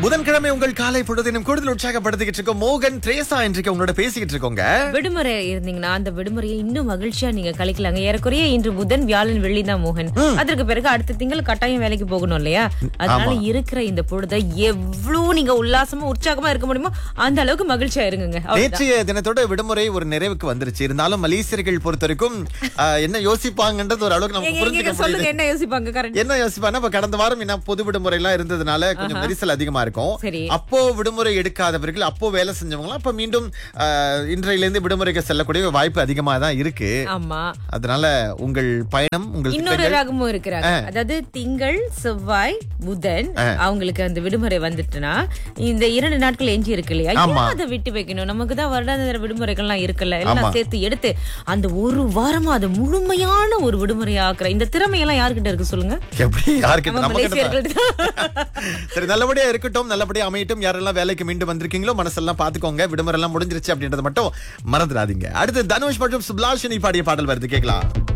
புதன்கிழமை உங்கள் காலை பொழுதினும் கூடுதல் உற்சாகப்படுத்திக்கிட்டு இருக்கோம் மோகன் த்ரேசா இன்றைக்கு உங்களோட பேசிக்கிட்டு இருக்கோங்க விடுமுறை இருந்தீங்கன்னா அந்த விடுமுறையை இன்னும் மகிழ்ச்சியா நீங்க கழிக்கலாங்க ஏறக்குறைய இன்று புதன் வியாழன் வெள்ளி தான் மோகன் அதற்கு பிறகு அடுத்த திங்கள் கட்டாயம் வேலைக்கு போகணும் இல்லையா அதனால இருக்கிற இந்த பொழுதை எவ்வளவு நீங்க உல்லாசமா உற்சாகமா இருக்க முடியுமோ அந்த அளவுக்கு மகிழ்ச்சியா இருங்குங்க அவ்வளவுதான். நேற்றைய தினத்தோட விடுமுறை ஒரு நிறைவுக்கு வந்துருச்சு இருந்தாலும் மலேசியர்கள் பொறுத்த வரைக்கும் ஆஹ், என்ன யோசிப்பாங்கன்றது ஒரு அளவுக்கு நமக்கு எங்க- எங்க புரிஞ்சுக்க சொல்லுங்க முடியுது என்ன யோசிப்பாங்க கரெக்ட் என்ன யோசிப்பானா இப்ப கடந்த வாரம் என்ன பொது விடுமுறை எல்லாம் இருந்ததுனால கொஞ்சம் நெரிசல் அதிகமா இருக்கும் சரி. அப்போ விடுமுறை எடுக்காதவர்கள் அப்போ வேலை செஞ்சவங்க அப்ப மீண்டும் ஆஹ், இன்றையில இருந்து விடுமுறைக்கு செல்லக்கூடிய வாய்ப்பு அதிகமா தான் இருக்கு ஆமா அதனால உங்கள் பயணம் உங்கள் இன்னொரு திட்டங்கள் ரகமும் இருக்கிறாங்க அதாவது திங்கள் செவ்வாய் புதன் அவங்களுக்கு அந்த விடுமுறை வந்துட்டுனா இந்த இரண்டு நாட்கள் எஞ்சி இருக்கு இல்லையா ஆமா. ஏன் அதை விட்டு வைக்கணும் நமக்கு தான் வருடாந்திர விடுமுறைகள்லாம் இருக்குல்ல ஆமா. எல்லாம் சேர்த்து எடுத்து அந்த ஒரு வாரமா அதை முழுமையான ஒரு விடுமுறையா ஆக்குற இந்த திறமையெல்லாம் யாருக்கிட்ட இருக்கு சொல்லுங்க எப்படி யாருக்கு நம்ம நம்ம கிட்ட தான். மலேசியர்கள் சரி நல்லபடியா இருக்கட்டும் நல்லபடியா அமையட்டும் யாரெல்லாம் வேலைக்கு மீண்டும் வந்திருக்கீங்களோ மனசெல்லாம் பாத்துக்கோங்க விடுமுறை எல்லாம் முடிஞ்சிருச்சு அப்படின்றத மட்டும் மறந்துடாதீங்க அடுத்து தனுஷ் மற்றும் சுப்லாஷினி பாடிய பாடல் வருது கேட்கலாம்